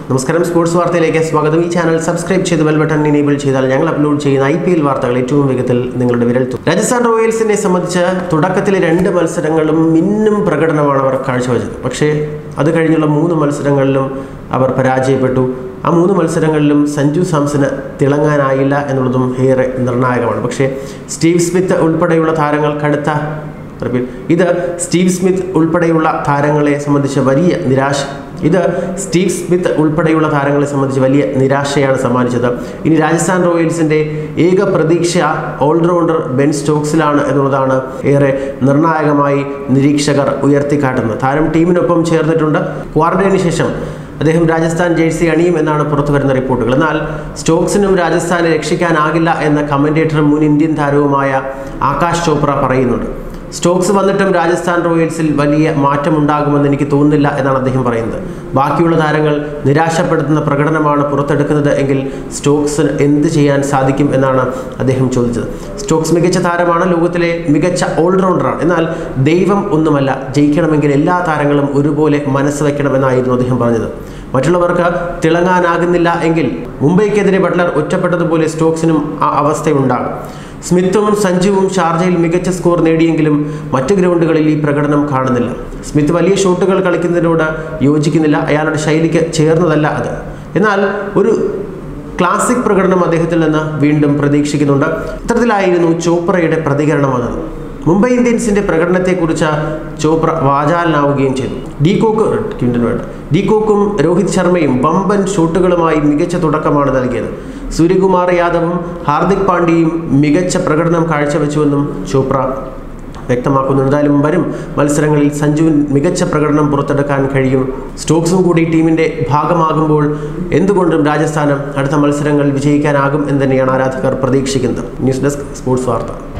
നമസ്കാരം സ്പോർട്സ് വാർത്തയിലേക്ക് സ്വാഗതം ഈ ചാനൽ സബ്സ്ക്രൈബ് ചെയ്ത് ബെൽ ബട്ടൺ എനേബിൾ ചെയ്താൽ ഞങ്ങൾ അപ്ലോഡ് ചെയ്യുന്ന ഐ പി എൽ വാർത്തകൾ ഏറ്റവും വേഗത്തിൽ നിങ്ങളുടെ വിരൽത്തും രാജസ്ഥാൻ റോയൽസിനെ സംബന്ധിച്ച് തുടക്കത്തിലെ രണ്ട് മത്സരങ്ങളും മിന്നും പ്രകടനമാണ് അവർ കാഴ്ചവെച്ചത് പക്ഷേ അത് കഴിഞ്ഞുള്ള മൂന്ന് മത്സരങ്ങളിലും അവർ പരാജയപ്പെട്ടു ആ മൂന്ന് മത്സരങ്ങളിലും സഞ്ജു സാംസന് തിളങ്ങാനായില്ല എന്നുള്ളതും ഏറെ നിർണായകമാണ് പക്ഷേ സ്റ്റീവ് സ്മിത്ത് ഉൾപ്പെടെയുള്ള താരങ്ങൾ കടുത്ത റിപ്പീറ്റ് ഇത് സ്റ്റീവ് സ്മിത്ത് ഉൾപ്പെടെയുള്ള താരങ്ങളെ സംബന്ധിച്ച് വലിയ നിരാശ ഇത് സ്റ്റീവ് സ്മിത്ത് ഉൾപ്പെടെയുള്ള താരങ്ങളെ സംബന്ധിച്ച് വലിയ നിരാശയാണ് സമ്മാനിച്ചത് ഇനി രാജസ്ഥാൻ റോയൽസിന്റെ ഏക പ്രതീക്ഷ ഓൾറൗണ്ടർ ബെൻ സ്റ്റോക്സിലാണ് എന്നുള്ളതാണ് ഏറെ നിർണായകമായി നിരീക്ഷകർ ഉയർത്തിക്കാട്ടുന്നത് താരം ടീമിനൊപ്പം ചേർന്നിട്ടുണ്ട് ക്വാറന്റൈന് ശേഷം അദ്ദേഹം രാജസ്ഥാൻ ജേഴ്സി അണിയും എന്നാണ് പുറത്തു വരുന്ന റിപ്പോർട്ടുകൾ എന്നാൽ സ്റ്റോക്സിനും രാജസ്ഥാനെ രക്ഷിക്കാനാകില്ല എന്ന കമന്റേറ്ററും മുൻ ഇന്ത്യൻ താരവുമായ ആകാശ് ചോപ്ര പറയുന്നുണ്ട് സ്റ്റോക്സ് വന്നിട്ടും രാജസ്ഥാൻ റോയൽസിൽ വലിയ മാറ്റമുണ്ടാകുമെന്ന് എനിക്ക് തോന്നുന്നില്ല എന്നാണ് അദ്ദേഹം പറയുന്നത് ബാക്കിയുള്ള താരങ്ങൾ നിരാശപ്പെടുത്തുന്ന പ്രകടനമാണ് പുറത്തെടുക്കുന്നത് എങ്കിൽ സ്റ്റോക്സിന് എന്ത് ചെയ്യാൻ സാധിക്കും എന്നാണ് അദ്ദേഹം ചോദിച്ചത് സ്റ്റോക്സ് മികച്ച താരമാണ് ലോകത്തിലെ മികച്ച ഓൾറൗണ്ടറാണ് എന്നാൽ ദൈവം ഒന്നുമല്ല ജയിക്കണമെങ്കിൽ എല്ലാ താരങ്ങളും ഒരുപോലെ മനസ്സ് വയ്ക്കണമെന്നായിരുന്നു അദ്ദേഹം പറഞ്ഞത് മറ്റുള്ളവർക്ക് തിളങ്ങാനാകുന്നില്ല എങ്കിൽ മുംബൈക്കെതിരെ ബട്ട്ലർ ഒറ്റപ്പെട്ടതുപോലെ സ്റ്റോക്സിനും ആ അവസ്ഥയുണ്ടാകും സ്മിത്തും സഞ്ജുവും ഷാർജയിൽ മികച്ച സ്കോർ നേടിയെങ്കിലും മറ്റ് ഗ്രൗണ്ടുകളിൽ ഈ പ്രകടനം കാണുന്നില്ല സ്മിത്ത് വലിയ ഷോട്ടുകൾ കളിക്കുന്നതിനോട് യോജിക്കുന്നില്ല അയാളുടെ ശൈലിക്ക് ചേർന്നതല്ല അത് എന്നാൽ ഒരു ക്ലാസിക് പ്രകടനം അദ്ദേഹത്തിൽ നിന്ന് വീണ്ടും പ്രതീക്ഷിക്കുന്നുണ്ട് ഇത്തരത്തിലായിരുന്നു ചോപ്രയുടെ പ്രതികരണം വന്നത് മുംബൈ ഇന്ത്യൻസിന്റെ പ്രകടനത്തെക്കുറിച്ച് ചോപ്ര വാചാലനാവുകയും ചെയ്തു ഡി കോക്ക് കിൻഡന് വേണ്ട ഡി കോക്കും രോഹിത് ശർമ്മയും വമ്പൻ ഷോട്ടുകളുമായി മികച്ച തുടക്കമാണ് നൽകിയത് സൂര്യകുമാർ യാദവും ഹാർദിക് പാണ്ഡ്യയും മികച്ച പ്രകടനം കാഴ്ചവെച്ചുവെന്നും ചോപ്ര വ്യക്തമാക്കുന്നു എന്തായാലും വരും മത്സരങ്ങളിൽ സഞ്ജുവിൻ മികച്ച പ്രകടനം പുറത്തെടുക്കാൻ കഴിയും സ്റ്റോക്സും കൂടി ടീമിന്റെ ഭാഗമാകുമ്പോൾ എന്തുകൊണ്ടും രാജസ്ഥാനും അടുത്ത മത്സരങ്ങളിൽ വിജയിക്കാനാകും എന്ന് തന്നെയാണ് ആരാധകർ പ്രതീക്ഷിക്കുന്നത് ന്യൂസ് ഡെസ്ക് സ്പോർട്സ് വാർത്ത